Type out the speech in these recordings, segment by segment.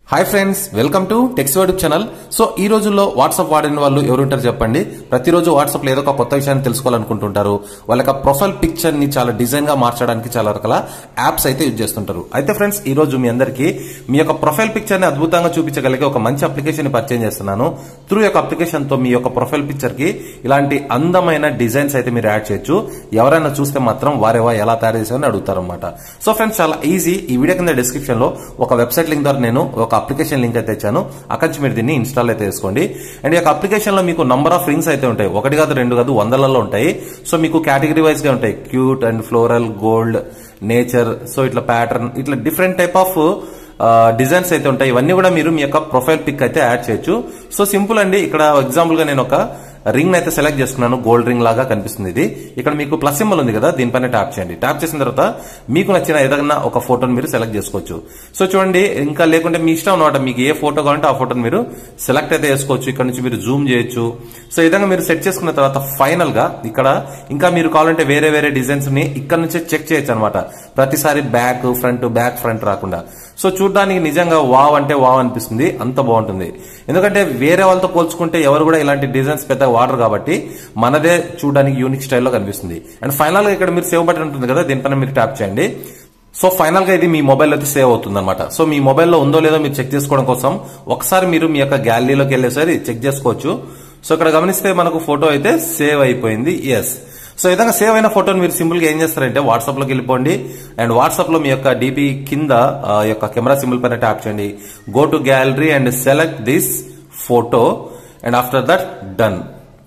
hi friends welcome to techs YouTube channel so ఈ రోజుల్లో WhatsApp వాడిన వాళ్ళు ఎవరు ఉంటారు చెప్పండి ప్రతిరోజు వాట్సాప్ లో ఏదో ఒక కొత్త విషయాన్ని తెలుసుకోవాలనుకుంటుంటారు వాళ్ళ యొక్క ప్రొఫైల్ పిక్చర్ ని చాలా డిజైన్ గా మార్చడానికి చాలా రకాల యాప్స్ అయితే యూజ్ చేస్తుంటారు అయితే ఫ్రెండ్స్ ఈ రోజు మీ అందరికీ మీ యొక్క ప్రొఫైల్ పిక్చర్ ని అద్భుతంగా చూపించగలిగే ఒక మంచి అప్లికేషన్ ని పరిచయం చేస్తున్నాను త్రూ యొక్క అప్లికేషన్ తో మీ యొక్క ప్రొఫైల్ పిక్చర్ కి ఇలాంటి అందమైన డిజైన్స్ అయితే మీరు యాడ్ చేయొచ్చు ఎవరైనా చూస్తే మాత్రం వారేవా ఎలా తయారు చేశారని అడుగుతారు అనమాట సో ఫ్రెండ్స్ చాలా ఈజీ ఈ వీడియో కింద డిస్క్రిప్షన్ లో ఒక వెబ్సైట్ లింక్ ద్వారా నేను ఒక అప్లికేషన్ లింక్ అయితే ఇచ్చాను అక్కడి నుంచి మీరు దీన్ని ఇన్స్టాల్ అయితే చేసుకోండి అండ్ ఈ యొక్క అప్లికేషన్ లో మీకు నంబర్ ఆఫ్ రింగ్స్ అయితే ఉంటాయి ఒకటి కాదు రెండు కాదు వందలలో ఉంటాయి సో మీకు కేటగిరీ వైజ్ గా ఉంటాయి cute and floral gold nature so ఇట్లా ప్యాటర్న్ ఇట్లా డిఫరెంట్ టైప్ ఆఫ్ డిజైన్స్ అయితే ఉంటాయి ఇవన్నీ కూడా మీరు మీ యొక్క ప్రొఫైల్ పిక్ అయితే యాడ్ చేయొచ్చు సో సింపుల్ అండి ఇక్కడ ఎగ్జాంపుల్ గా నేను ఒక రింగ్ అయితే సెలెక్ట్ చేసుకున్నాను గోల్డ్ రింగ్ లాగా కనిపిస్తుంది ఇది ఇక్కడ మీకు ప్లస్ సింబల్ ఉంది కదా దీనిపైన ట్యాప్ చేయండి ట్యాప్ చేసిన తర్వాత మీకు నచ్చిన ఏదైనా ఒక ఫోటోని మీరు సెలెక్ట్ చేసుకోవచ్చు సో చూడండి ఇంకా లేకుంటే మీ ఇష్టం అనమాట మీకు ఏ ఫోటో కావాలంటే ఆ ఫోటోని మీరు సెలెక్ట్ అయితే చేసుకోవచ్చు ఇక్కడ నుంచి మీరు జూమ్ చేయొచ్చు సో ఈ విధంగా మీరు సెట్ చేసుకున్న తర్వాత ఫైనల్ గా ఇక్కడ ఇంకా మీరు కావాలంటే వేరే వేరే డిజైన్స్ ని ఇక్కడ నుంచే చెక్ చేయొచ్చు అనమాట ప్రతిసారి బ్యాక్ ఫ్రంట్ బ్యాక్ ఫ్రంట్ రాకుండా సో చూడడానికి నిజంగా వావ్ అంటే వావ్ అనిపిస్తుంది అంత బాగుంటుంది ఎందుకంటే వేరే వాళ్ళతో పోల్చుకుంటే ఎవరు కూడా ఇలాంటి డిజైన్స్ పెద్దగా వాడరు కాబట్టి మనదే చూడడానికి యూనిక్ స్టైల్లో కనిపిస్తుంది అండ్ ఫైనల్ గా ఇక్కడ మీరు సేవ్ బటన్ ఉంటుంది కదా దీనిపైన మీరు ట్యాప్ చేయండి సో ఫైనల్ గా ఇది మీ మొబైల్ అయితే సేవ్ అవుతుంది అనమాట సో మీ మొబైల్లో ఉందో లేదో మీరు చెక్ చేసుకోవడం కోసం ఒకసారి మీరు మీ యొక్క గ్యాలరీలోకి వెళ్ళేసరి చెక్ చేసుకోవచ్చు సో ఇక్కడ గమనిస్తే మనకు ఫోటో అయితే సేవ్ అయిపోయింది ఎస్ సో ఈ విధంగా సేవ్ అయిన ఫోటోని మీరు సింపుల్ గా ఏం చేస్తారంటే వాట్సాప్ లోకి వెళ్ళిపోండి అండ్ వాట్సాప్ లో మీ యొక్క డీపీ కింద ఆ యొక్క కెమెరా సింబల్ పైన ట్యాప్ చేయండి go to gallery and select this photo and after that done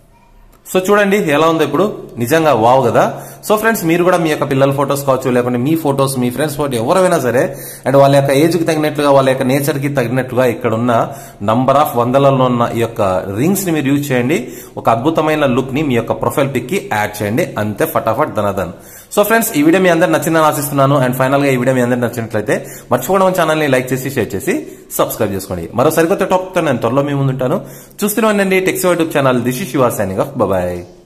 so చూడండి ఎలా ఉందో ఇప్పుడు నిజంగా వావ్ కదా సో ఫ్రెండ్స్ మీరు కూడా మీ యొక్క పిల్లల ఫొటోస్ కావచ్చు లేకుంటే మీ ఫొటోస్ మీ ఫ్రెండ్స్ ఫోటో ఎవరైనా సరే అండ్ వాళ్ళ యొక్క ఏజ్ కి తగినట్లుగా వాళ్ళ యొక్క నేచర్ కి తగినట్టుగా ఇక్కడ ఉన్న నంబర్ ఆఫ్ వందలలో ఉన్న ఈ యొక్క రింగ్స్ ని మీరు యూజ్ చేయండి ఒక అద్భుతమైన లుక్ ని మీ యొక్క ప్రొఫైల్ పిక్ కి యాడ్ చేయండి అంతే ఫటాఫట్ ధనధన్ సో ఫ్రెండ్స్ ఈ వీడియో మీ అందరు నచ్చిందని ఆశిస్తున్నాను అండ్ ఫైనల్ గా ఈ వీడియో మీ అందరు నచ్చినట్లయితే మర్చిపోవడం ఛానల్ ని లైక్ చేసి షేర్ చేసి సబ్స్క్రైబ్ చేసుకోండి మరో సరికొత్త టాపిక్ తో నేను త్వరలో మీ ముందుంటాను చూస్తూనే ఉండండి టెక్స్ యూట్యూబ్ ఛానల్ దిశి శివ సైనింగ్ ఆఫ్ బాయ్